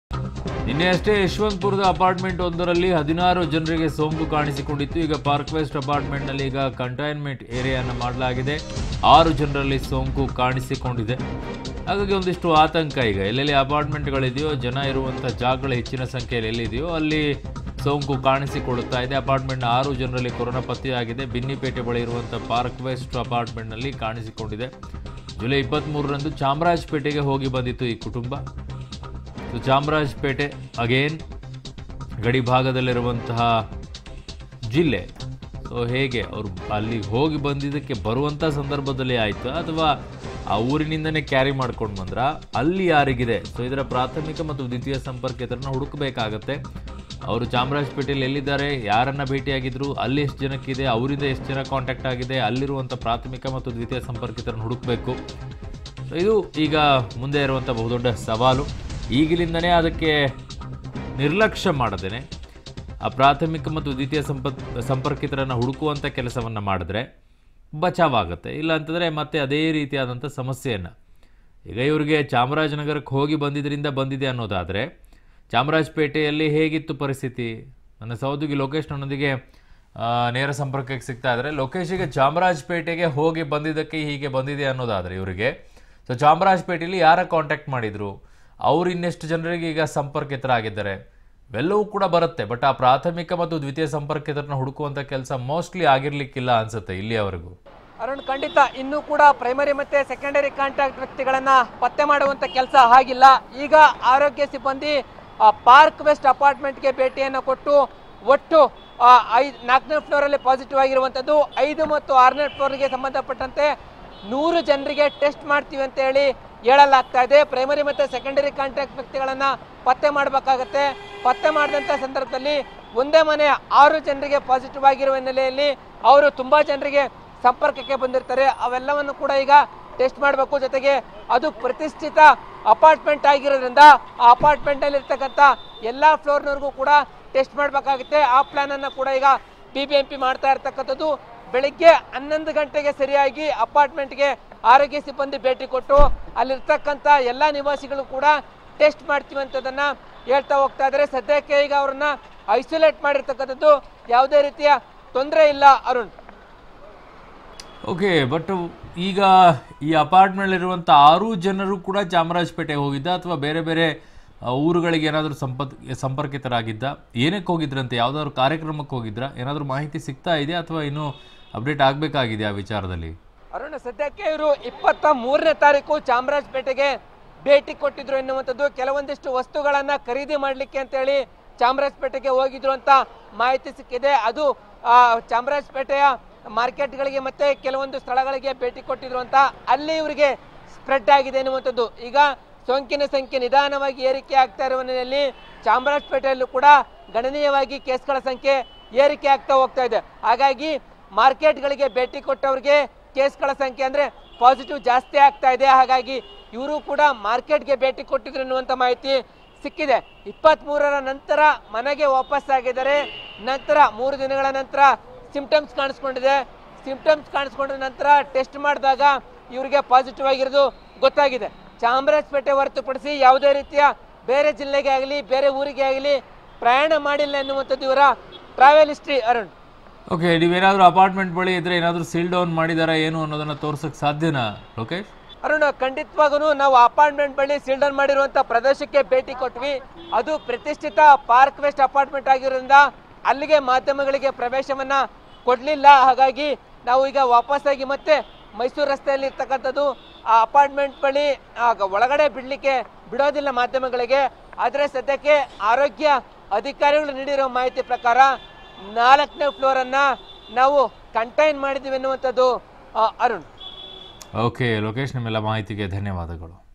ನಿನ್ನೆ ಅಷ್ಟೇ ಯಶವಂತಪುರದ ಅಪಾರ್ಟ್ಮೆಂಟ್ ಒಂದರಲ್ಲಿ ಹದಿನಾರು ಜನರಿಗೆ ಸೋಂಕು ಕಾಣಿಸಿಕೊಂಡಿತ್ತು ಈಗ ಪಾರ್ಕ್ ವೆಸ್ಟ್ ಅಪಾರ್ಟ್ಮೆಂಟ್ನಲ್ಲಿ ಈಗ ಕಂಟೈನ್ಮೆಂಟ್ ಏರಿಯಾನ ಮಾಡಲಾಗಿದೆ ಆರು ಜನರಲ್ಲಿ ಸೋಂಕು ಕಾಣಿಸಿಕೊಂಡಿದೆ ಹಾಗಾಗಿ ಒಂದಿಷ್ಟು ಆತಂಕ ಈಗ ಎಲ್ಲೆಲ್ಲಿ ಅಪಾರ್ಟ್ಮೆಂಟ್ಗಳಿದೆಯೋ ಜನ ಇರುವಂಥ ಜಾಗಗಳು ಹೆಚ್ಚಿನ ಸಂಖ್ಯೆಯಲ್ಲಿ ಎಲ್ಲಿದೆಯೋ ಅಲ್ಲಿ ಸೋಂಕು ಕಾಣಿಸಿಕೊಳ್ಳುತ್ತಾ ಇದೆ ಅಪಾರ್ಟ್ಮೆಂಟ್ನ ಆರು ಜನರಲ್ಲಿ ಕೊರೋನಾ ಪತ್ತೆಯಾಗಿದೆ ಬಿನ್ನಿಪೇಟೆ ಬಳಿ ಇರುವಂಥ ಪಾರ್ಕ್ ವೆಸ್ಟ್ ಅಪಾರ್ಟ್ಮೆಂಟ್ನಲ್ಲಿ ಕಾಣಿಸಿಕೊಂಡಿದೆ ಜುಲೈ ಇಪ್ಪತ್ತ್ಮೂರರಂದು ಚಾಮರಾಜಪೇಟೆಗೆ ಹೋಗಿ ಬಂದಿತ್ತು ಈ ಕುಟುಂಬ ಸೊ ಚಾಮರಾಜಪೇಟೆ ಅಗೇನ್ ಗಡಿ ಭಾಗದಲ್ಲಿರುವಂತಹ ಜಿಲ್ಲೆ ಸೊ ಹೇಗೆ ಅವರು ಅಲ್ಲಿಗೆ ಹೋಗಿ ಬಂದಿದ್ದಕ್ಕೆ ಬರುವಂಥ ಸಂದರ್ಭದಲ್ಲಿ ಆಯಿತು ಅಥವಾ ಆ ಊರಿನಿಂದನೇ ಕ್ಯಾರಿ ಮಾಡ್ಕೊಂಡು ಬಂದ್ರ ಅಲ್ಲಿ ಯಾರಿಗಿದೆ ಸೊ ಇದರ ಪ್ರಾಥಮಿಕ ಮತ್ತು ದ್ವಿತೀಯ ಸಂಪರ್ಕಿತರನ್ನ ಹುಡುಕಬೇಕಾಗತ್ತೆ ಅವರು ಚಾಮರಾಜಪೇಟೆಯಲ್ಲಿ ಎಲ್ಲಿದ್ದಾರೆ ಯಾರನ್ನ ಭೇಟಿಯಾಗಿದ್ರು ಅಲ್ಲಿ ಎಷ್ಟು ಜನಕ್ಕಿದೆ ಅವರಿಂದ ಎಷ್ಟು ಜನ ಕಾಂಟ್ಯಾಕ್ಟ್ ಆಗಿದೆ ಅಲ್ಲಿರುವಂಥ ಪ್ರಾಥಮಿಕ ಮತ್ತು ದ್ವಿತೀಯ ಸಂಪರ್ಕಿತರನ್ನು ಹುಡುಕಬೇಕು ಸೊ ಇದು ಈಗ ಮುಂದೆ ಇರುವಂಥ ಬಹುದೊಡ್ಡ ಸವಾಲು ಈಗಲಿಂದನೇ ಅದಕ್ಕೆ ನಿರ್ಲಕ್ಷ್ಯ ಮಾಡದೇನೆ ಆ ಪ್ರಾಥಮಿಕ ಮತ್ತು ದ್ವಿತೀಯ ಸಂಪರ್ಕ ಸಂಪರ್ಕಿತರನ್ನು ಹುಡುಕುವಂಥ ಕೆಲಸವನ್ನು ಮಾಡಿದ್ರೆ ಬಚಾವಾಗುತ್ತೆ ಇಲ್ಲ ಅಂತಂದರೆ ಮತ್ತೆ ಅದೇ ರೀತಿಯಾದಂಥ ಸಮಸ್ಯೆಯನ್ನು ಈಗ ಇವರಿಗೆ ಚಾಮರಾಜನಗರಕ್ಕೆ ಹೋಗಿ ಬಂದಿದ್ದರಿಂದ ಬಂದಿದೆ ಅನ್ನೋದಾದರೆ ಚಾಮರಾಜಪೇಟೆಯಲ್ಲಿ ಹೇಗಿತ್ತು ಪರಿಸ್ಥಿತಿ ನನ್ನ ಸಹೋದ್ಯೋಗಿ ಲೋಕೇಶ್ ನನ್ನೊಂದಿಗೆ ಆ, ನೇರ ಸಂಪರ್ಕಕ್ಕೆ ಸಿಗ್ತಾ ಇದ್ದಾರೆ ಲೋಕೇಶಿಗೆ ಚಾಮರಾಜಪೇಟೆಗೆ ಹೋಗಿ ಬಂದಿದ್ದಕ್ಕೆ ಹೀಗೆ ಬಂದಿದೆ ಅನ್ನೋದಾದರೆ ಇವರಿಗೆ ಸೊ ಚಾಮರಾಜಪೇಟೆಯಲ್ಲಿ ಯಾರ ಕಾಂಟ್ಯಾಕ್ಟ್ ಮಾಡಿದ್ರು ಅವ್ರು ಇನ್ನೆಷ್ಟು ಜನರಿಗೆ ಈಗ ಸಂಪರ್ಕಿತರಾಗಿದ್ದಾರೆ ಇವೆಲ್ಲವೂ ಕೂಡ ಬರುತ್ತೆ ಬಟ್ ಆ ಪ್ರಾಥಮಿಕ ಮತ್ತು ದ್ವಿತೀಯ ಸಂಪರ್ಕಿತರನ್ನ ಹುಡುಕುವಂಥ ಕೆಲಸ ಮೋಸ್ಟ್ಲಿ ಆಗಿರ್ಲಿಕ್ಕಿಲ್ಲ ಅನ್ಸುತ್ತೆ ಇಲ್ಲಿಯವರೆಗೂ ಅರುಣ್ ಖಂಡಿತ ಇನ್ನೂ ಕೂಡ ಪ್ರೈಮರಿ ಮತ್ತೆ ಸೆಕೆಂಡರಿ ಕಾಂಟ್ಯಾಕ್ಟ್ ವ್ಯಕ್ತಿಗಳನ್ನ ಪತ್ತೆ ಮಾಡುವಂತ ಕೆಲಸ ಆಗಿಲ್ಲ ಈಗ ಆರೋಗ್ಯ ಸಿಬ್ಬಂದಿ ಆ, ಪಾರ್ಕ್ ವೆಸ್ಟ್ ಅಪಾರ್ಟ್ಮೆಂಟ್ಗೆ ಭೇಟಿಯನ್ನು ಕೊಟ್ಟು ಒಟ್ಟು ಆ, ಐದ್ ನಾಲ್ಕನೇ ಫ್ಲೋರಲ್ಲಿ ಪಾಸಿಟಿವ್ ಆಗಿರುವಂಥದ್ದು ಐದು ಮತ್ತು ಆರನೇ ಫ್ಲೋರ್ಗೆ ಸಂಬಂಧಪಟ್ಟಂತೆ ನೂರು ಜನರಿಗೆ ಟೆಸ್ಟ್ ಮಾಡ್ತೀವಿ ಅಂತ ಹೇಳಿ ಹೇಳಲಾಗ್ತಾ ಇದೆ ಪ್ರೈಮರಿ ಮತ್ತು ಸೆಕೆಂಡರಿ ಕಾಂಟ್ಯಾಕ್ಟ್ ವ್ಯಕ್ತಿಗಳನ್ನ ಪತ್ತೆ ಮಾಡಬೇಕಾಗತ್ತೆ ಪತ್ತೆ ಮಾಡಿದಂಥ ಸಂದರ್ಭದಲ್ಲಿ ಒಂದೇ ಮನೆ ಆರು ಜನರಿಗೆ ಪಾಸಿಟಿವ್ ಆಗಿರುವ ಹಿನ್ನೆಲೆಯಲ್ಲಿ ಅವರು ತುಂಬಾ ಜನರಿಗೆ ಸಂಪರ್ಕಕ್ಕೆ ಬಂದಿರ್ತಾರೆ ಅವೆಲ್ಲವನ್ನು ಕೂಡ ಈಗ ಟೆಸ್ಟ್ ಮಾಡಬೇಕು ಜೊತೆಗೆ ಅದು ಪ್ರತಿಷ್ಠಿತ ಅಪಾರ್ಟ್ಮೆಂಟ್ ಆಗಿರೋದ್ರಿಂದ ಆ ಅಪಾರ್ಟ್ಮೆಂಟ್ ನಲ್ಲಿ ಇರ್ತಕ್ಕಂಥ ಎಲ್ಲಾ ಫ್ಲೋರ್ನವರೆಗೂ ಕೂಡ ಟೆಸ್ಟ್ ಮಾಡಬೇಕಾಗುತ್ತೆ ಆ ಪ್ಲಾನ್ ಅನ್ನ ಕೂಡ ಈಗ ಬಿ ಬಿ ಎಂ ಪಿ ಮಾಡ್ತಾ ಇರ್ತಕ್ಕಂಥದ್ದು ಬೆಳಿಗ್ಗೆ ಹನ್ನೊಂದು ಗಂಟೆಗೆ ಸರಿಯಾಗಿ ಅಪಾರ್ಟ್ಮೆಂಟ್ಗೆ ಆರೋಗ್ಯ ಸಿಬ್ಬಂದಿ ಭೇಟಿ ಕೊಟ್ಟು ಅಲ್ಲಿರ್ತಕ್ಕಂಥ ಎಲ್ಲ ನಿವಾಸಿಗಳು ಕೂಡ ಟೆಸ್ಟ್ ಮಾಡ್ತೀವಿ ಅಂತದನ್ನ ಹೇಳ್ತಾ ಹೋಗ್ತಾ ಇದ್ದಾರೆ ಸದ್ಯಕ್ಕೆ ಈಗ ಅವ್ರನ್ನ ಐಸೋಲೇಟ್ ಮಾಡಿರ್ತಕ್ಕಂಥದ್ದು ಯಾವುದೇ ರೀತಿಯ ತೊಂದರೆ ಇಲ್ಲ ಅರುಣ್ ಓಕೆ ಬಟ್ ಈಗ ಈ ಅಪಾರ್ಟ್ಮೆಂಟ್ಲಿರುವಂಥ ಆರು ಜನರು ಕೂಡ ಚಾಮರಾಜಪೇಟೆಗೆ ಹೋಗಿದ್ದ ಅಥವಾ ಬೇರೆ ಬೇರೆ ಆ, ಊರುಗಳಿಗೆ ಏನಾದರೂ ಸಂಪತ್ ಸಂಪರ್ಕಿತರಾಗಿದ್ದ ಏನಕ್ಕೆ ಹೋಗಿದ್ರಂತೆ ಯಾವುದಾದ್ರು ಕಾರ್ಯಕ್ರಮಕ್ಕೆ ಹೋಗಿದ್ರಾ ಏನಾದರೂ ಮಾಹಿತಿ ಸಿಗ್ತಾ ಇದೆ ಅಥವಾ ಇನ್ನೂ ಅಪ್ಡೇಟ್ ಆಗಬೇಕಾಗಿದೆ ಆ ವಿಚಾರದಲ್ಲಿ ಅರುಣ ಸದ್ಯಕ್ಕೆ ಇವರು ಇಪ್ಪತ್ತ ಮೂರನೇ ತಾರೀಕು ಚಾಮರಾಜಪೇಟೆಗೆ ಭೇಟಿ ಕೊಟ್ಟಿದ್ರು ಎನ್ನುವಂಥದ್ದು ಕೆಲವೊಂದಿಷ್ಟು ವಸ್ತುಗಳನ್ನ ಖರೀದಿ ಮಾಡ್ಲಿಕ್ಕೆ ಅಂತೇಳಿ ಚಾಮರಾಜಪೇಟೆಗೆ ಹೋಗಿದ್ರು ಅಂತ ಮಾಹಿತಿ ಸಿಕ್ಕಿದೆ ಅದು ಆ, ಚಾಮರಾಜಪೇಟೆಯ ಮಾರ್ಕೆಟ್ಗಳಿಗೆ ಮತ್ತೆ ಕೆಲವೊಂದು ಸ್ಥಳಗಳಿಗೆ ಭೇಟಿ ಕೊಟ್ಟಿದ್ರು ಅಂತ ಅಲ್ಲಿ ಇವರಿಗೆ ಸ್ಪ್ರೆಡ್ ಆಗಿದೆ ಎನ್ನುವಂಥದ್ದು ಈಗ ಸೋಂಕಿನ ಸಂಖ್ಯೆ ನಿಧಾನವಾಗಿ ಏರಿಕೆ ಆಗ್ತಾ ಇರುವ ಹಿನ್ನೆಲೆಯಲ್ಲಿ ಚಾಮರಾಜಪೇಟೆಯಲ್ಲೂ ಕೂಡ ಗಣನೀಯವಾಗಿ ಕೇಸ್ಗಳ ಸಂಖ್ಯೆ ಏರಿಕೆ ಆಗ್ತಾ ಹೋಗ್ತಾ ಇದೆ ಹಾಗಾಗಿ ಮಾರ್ಕೆಟ್ಗಳಿಗೆ ಭೇಟಿ ಕೊಟ್ಟವ್ರಿಗೆ ಕೇಸ್ಗಳ ಸಂಖ್ಯೆ ಅಂದ್ರೆ ಪಾಸಿಟಿವ್ ಜಾಸ್ತಿ ಆಗ್ತಾ ಇದೆ ಹಾಗಾಗಿ ಇವರು ಕೂಡ ಮಾರ್ಕೆಟ್ಗೆ ಭೇಟಿ ಕೊಟ್ಟಿದ್ರು ಅನ್ನುವಂಥ ಮಾಹಿತಿ ಸಿಕ್ಕಿದೆ ಇಪ್ಪತ್ತ್ ಮೂರರ ನಂತರ ಮನೆಗೆ ವಾಪಸ್ ಆಗಿದ್ದಾರೆ ನಂತರ ಮೂರು ದಿನಗಳ ನಂತರ ಸಿಂಪ್ಟಮ್ಸ್ ಕಾಣಿಸ್ಕೊಂಡಿದೆ ಸಿಂಪ್ಟಮ್ಸ್ ಕಾಣಿಸ್ಕೊಂಡ ನಂತರ ಟೆಸ್ಟ್ ಮಾಡಿದಾಗ ಇವರಿಗೆ ಪಾಸಿಟಿವ್ ಆಗಿರೋದು ಗೊತ್ತಾಗಿದೆ ಚಾಮರಾಜಪೇಟೆ ಹೊರತುಪಡಿಸಿ ಯಾವುದೇ ರೀತಿಯ ಬೇರೆ ಜಿಲ್ಲೆಗೆ ಆಗಲಿ ಬೇರೆ ಊರಿಗೆ ಆಗಲಿ ಪ್ರಯಾಣ ಮಾಡಿಲ್ಲ ಎನ್ನುವಂಥದ್ದು ಇವರ ಟ್ರಾವೆಲ್ ಹಿಸ್ಟ್ರಿ ಅರುಣ್ ಓಕೆ ನೀವೇನಾದರೂ ಅಪಾರ್ಟ್ಮೆಂಟ್ ಬಳಿ ಇದ್ರೆ ಏನಾದರೂ ಸೀಲ್ ಡೌನ್ ಮಾಡಿದಾರಾ ಏನು ಅನ್ನೋದನ್ನು ತೋರ್ಸಕ್ಕೆ ಸಾಧ್ಯನಾ ಲೋಕೇಶ್ ಅರುಣ ಖಂಡಿತವಾಗೂ ನಾವು ಅಪಾರ್ಟ್ಮೆಂಟ್ ಬಳಿ ಸೀಲ್ಡೌನ್ ಮಾಡಿರುವಂತ ಪ್ರದೇಶಕ್ಕೆ ಭೇಟಿ ಕೊಟ್ವಿ ಅದು ಪ್ರತಿಷ್ಠಿತ ಪಾರ್ಕ್ ವೆಸ್ಟ್ ಅಪಾರ್ಟ್ಮೆಂಟ್ ಆಗಿರೋದ್ರಿಂದ ಅಲ್ಲಿಗೆ ಮಾಧ್ಯಮಗಳಿಗೆ ಪ್ರವೇಶವನ್ನ ಕೊಡ್ಲಿಲ್ಲ ಹಾಗಾಗಿ ನಾವು ಈಗ ವಾಪಸ್ಸಾಗಿ ಮತ್ತೆ ಮೈಸೂರು ರಸ್ತೆಯಲ್ಲಿ ಇರ್ತಕ್ಕಂಥದ್ದು ಆ ಅಪಾರ್ಟ್ಮೆಂಟ್ ಬಳಿ ಆಗ ಒಳಗಡೆ ಬಿಡ್ಲಿಕ್ಕೆ ಬಿಡೋದಿಲ್ಲ ಮಾಧ್ಯಮಗಳಿಗೆ ಆದರೆ ಸದ್ಯಕ್ಕೆ ಆರೋಗ್ಯ ಅಧಿಕಾರಿಗಳು ನೀಡಿರೋ ಮಾಹಿತಿ ಪ್ರಕಾರ ನಾಲ್ಕನೇ ಫ್ಲೋರ್ ಅನ್ನ ನಾವು ಕಂಟೈನ್ ಮಾಡಿದ್ದೀವಿ ಎನ್ನುವಂಥದ್ದು ಆ, ಅರುಣ್ ಓಕೆ ಲೋಕೇಶ್ ನಿಮ್ಮೆಲ್ಲ ಮಾಹಿತಿಗೆ ಧನ್ಯವಾದಗಳು